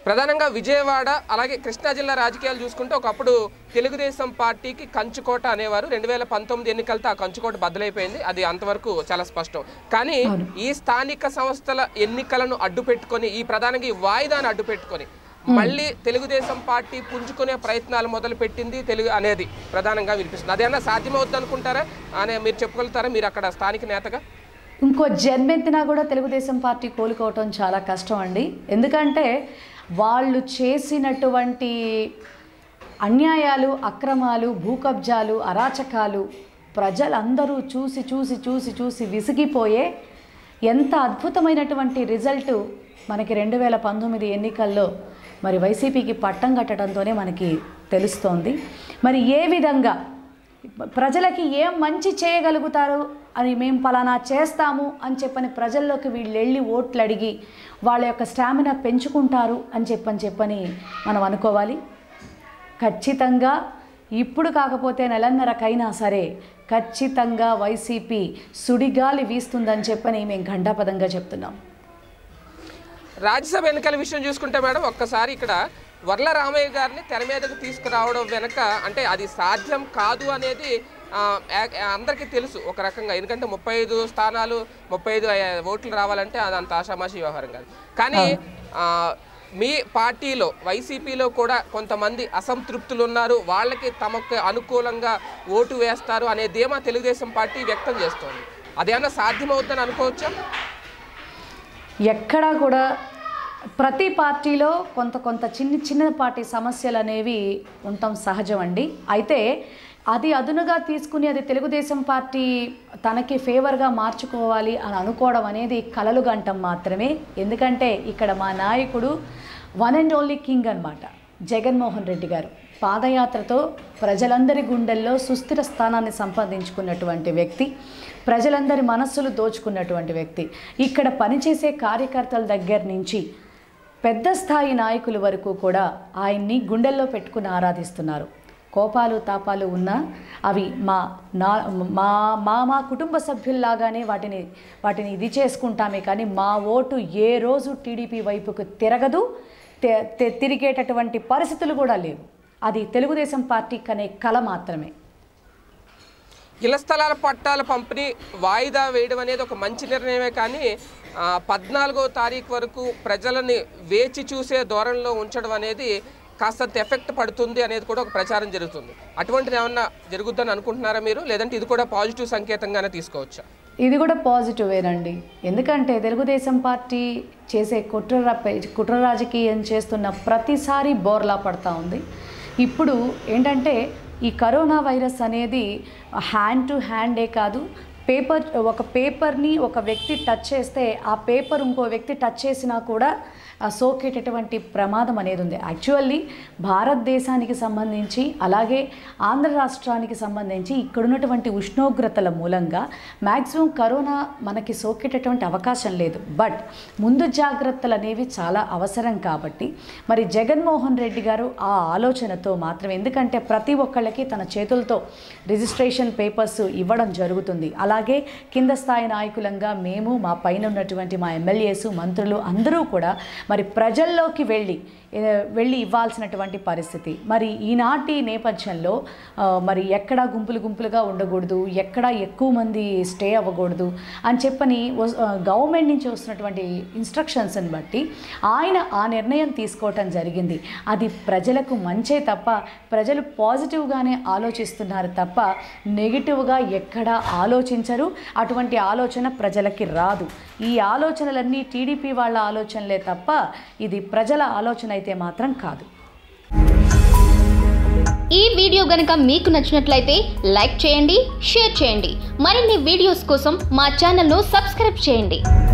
ప్రధానంగా విజయవాడ అలాగే కృష్ణా జిల్లా రాజకీయాలు చూసుకుంటే ఒకప్పుడు తెలుగుదేశం పార్టీకి కంచుకోట అనేవారు రెండు వేల పంతొమ్మిది ఎన్నికలతో ఆ కంచుకోట బద్దలైపోయింది అది అంతవరకు చాలా స్పష్టం కానీ ఈ స్థానిక సంస్థల ఎన్నికలను అడ్డు పెట్టుకొని ఈ ప్రధానంగా ఈ వాయిదాను అడ్డు పెట్టుకొని మళ్ళీ తెలుగుదేశం పార్టీ పుంజుకునే ప్రయత్నాలు మొదలు పెట్టింది తెలుగు అనేది ప్రధానంగా వినిపిస్తుంది అదేమన్నా సాధ్యమవుద్ది అనుకుంటారా అనే మీరు చెప్పగలుగుతారా మీరు అక్కడ స్థానిక నేతగా ఇంకో జన్మెత్తినా కూడా తెలుగుదేశం పార్టీ కోలుకోవటం చాలా కష్టం అండి ఎందుకంటే వాళ్ళు చేసినటువంటి అన్యాయాలు అక్రమాలు భూకబ్జాలు అరాచకాలు ప్రజలందరూ చూసి చూసి చూసి చూసి విసిగిపోయే ఎంత అద్భుతమైనటువంటి రిజల్ట్ మనకి రెండు వేల పంతొమ్మిది ఎన్నికల్లో మరి వైసీపీకి పట్టం కట్టడంతోనే మనకి తెలుస్తోంది మరి ఏ విధంగా ప్రజలకి ఏం మంచి చేయగలుగుతారు అని మేము పలానా చేస్తాము అని చెప్పని ప్రజల్లోకి వీళ్ళు వెళ్ళి ఓట్లు అడిగి వాళ్ళ యొక్క స్టామినా పెంచుకుంటారు అని చెప్పని చెప్పని మనం అనుకోవాలి ఖచ్చితంగా ఇప్పుడు కాకపోతే నెలన్నరకైనా సరే ఖచ్చితంగా వైసీపీ సుడిగాలి వీస్తుందని చెప్పని మేము ఘంటాపదంగా చెప్తున్నాం రాజ్యసభ ఎన్నికల విషయం చూసుకుంటే మేడం ఒక్కసారి ఇక్కడ వర్ల రామయ్య గారిని తెర మీదకు తీసుకురావడం వెనక అంటే అది సాధ్యం కాదు అనేది ఆ, యా- అందరికీ తెలుసు ఒక రకంగా ఎందుకంటే ముప్పై ఐదు స్థానాలు ముప్పై ఐదు ఓట్లు రావాలంటే అది అంత ఆషామాషి వ్యవహారం కాదు కానీ ఆ, మీ పార్టీలో వైసీపీలో కూడా కొంతమంది అసంతృప్తులు ఉన్నారు వాళ్ళకి తమకు అనుకూలంగా ఓటు వేస్తారు అనే ధీమా తెలుగుదేశం పార్టీ వ్యక్తం చేస్తోంది అదేమన్నా సాధ్యమవుతుందని అనుకోవచ్చా ఎక్కడా కూడా ప్రతి పార్టీలో కొంత కొంత చిన్న చిన్నపాటి సమస్యలు అనేవి ఉండటం సహజం అండి అయితే అది అదునుగా తీసుకుని అది తెలుగుదేశం పార్టీ తనకి ఫేవర్గా మార్చుకోవాలి అని అనుకోవడం అనేది కలలు గంటం మాత్రమే ఎందుకంటే ఇక్కడ మా నాయకుడు వన్ అండ్ ఓన్లీ కింగ్ అన్నమాట జగన్మోహన్ రెడ్డి గారు పాదయాత్రతో ప్రజలందరి గుండెల్లో సుస్థిర స్థానాన్ని సంపాదించుకున్నటువంటి వ్యక్తి ప్రజలందరి మనస్సులు దోచుకున్నటువంటి వ్యక్తి ఇక్కడ పనిచేసే కార్యకర్తల దగ్గర నుంచి పెద్ద స్థాయి నాయకుల వరకు కూడా ఆయన్ని గుండెల్లో పెట్టుకుని ఆరాధిస్తున్నారు కోపాలు తాపాలు ఉన్నా అవి మా నా మా మా మా కుటుంబ సభ్యుల్లాగానే వాటిని వాటిని ఇది చేసుకుంటామే కానీ మా ఓటు ఏ రోజు టీడీపీ వైపుకు తిరగదు తి- తి- తిరిగేటటువంటి పరిస్థితులు కూడా లేవు అది తెలుగుదేశం పార్టీకి అనే కళ మాత్రమే ఇళ్ల స్థలాల పట్టాల పంపిణీ వాయిదా వేయడం అనేది ఒక మంచి నిర్ణయమే కానీ ఆ, పద్నాలుగో తారీఖు వరకు ప్రజలని వేచి చూసే ధోరణిలో ఉంచడం అనేది కాస్తంత ఎఫెక్ట్ పడుతుంది అనేది కూడా ఒక ప్రచారం జరుగుతుంది అటువంటిది ఏమన్నా జరుగుద్దని అనుకుంటున్నారా మీరు లేదంటే ఇది కూడా పాజిటివ్ సంకేతంగానే తీసుకోవచ్చా ఇది కూడా పాజిటివేనండి ఎందుకంటే తెలుగుదేశం పార్టీ చేసే కుట్ర రా- కుట్ర రాజకీయం చేస్తున్న ప్రతిసారి బోర్లా పడతా ఉంది ఇప్పుడు ఏంటంటే ఈ కరోనా వైరస్ అనేది హ్యాండ్ టు హ్యాండే కాదు పేపర్ ఒక పేపర్ని ఒక వ్యక్తి టచ్ చేస్తే ఆ పేపర్ ఇంకో వ్యక్తి టచ్ చేసినా కూడా ఆ సోకేటటువంటి ప్రమాదం అనేది ఉంది యాక్చువల్లీ భారతదేశానికి సంబంధించి అలాగే ఆంధ్ర రాష్ట్రానికి సంబంధించి ఇక్కడున్నటువంటి ఉష్ణోగ్రతల మూలంగా మ్యాక్సిమం కరోనా మనకి సోకేటటువంటి అవకాశం లేదు బట్ ముందు జాగ్రత్తలు అనేవి చాలా అవసరం కాబట్టి మరి జగన్మోహన్ రెడ్డి గారు ఆ ఆలోచనతో మాత్రం ఎందుకంటే ప్రతి ఒక్కళ్ళకి తన చేతులతో రిజిస్ట్రేషన్ పేపర్స్ ఇవ్వడం జరుగుతుంది అలాగే కింద స్థాయి నాయకులంగా మేము మా పైన ఉన్నటువంటి మా ఎమ్మెల్యేస్ మంత్రులు అందరూ కూడా మరి ప్రజల్లోకి వెళ్ళి ఏ, వెళ్ళి ఇవ్వాల్సినటువంటి పరిస్థితి మరి ఈనాటి నేపథ్యంలో ఆ, మరి ఎక్కడ గుంపులు గుంపులుగా ఉండకూడదు ఎక్కడ ఎక్కువ మంది స్టే అవ్వకూడదు అని చెప్పని వస్- ఆ, గవర్నమెంట్ నుంచి వస్తున్నటువంటి ఇన్స్ట్రక్షన్స్ని బట్టి ఆయన ఆ నిర్ణయం తీసుకోవటం జరిగింది అది ప్రజలకు మంచే తప్ప ప్రజలు పాజిటివ్గానే ఆలోచిస్తున్నారు తప్ప నెగిటివ్గా ఎక్కడ ఆలోచించరు అటువంటి ఆలోచన ప్రజలకి రాదు ఈ ఆలోచనలన్నీ టీడీపీ వాళ్ళ ఆలోచనలే తప్ప ఇది ప్రజల ఆలోచన అయితే మాత్రం కాదు ఈ వీడియో గనుక మీకు నచ్చినట్లయితే లైక్ చేయండి షేర్ చేయండి మరిన్ని వీడియోస్ కోసం మా ఛానల్ను సబ్స్క్రైబ్ చేయండి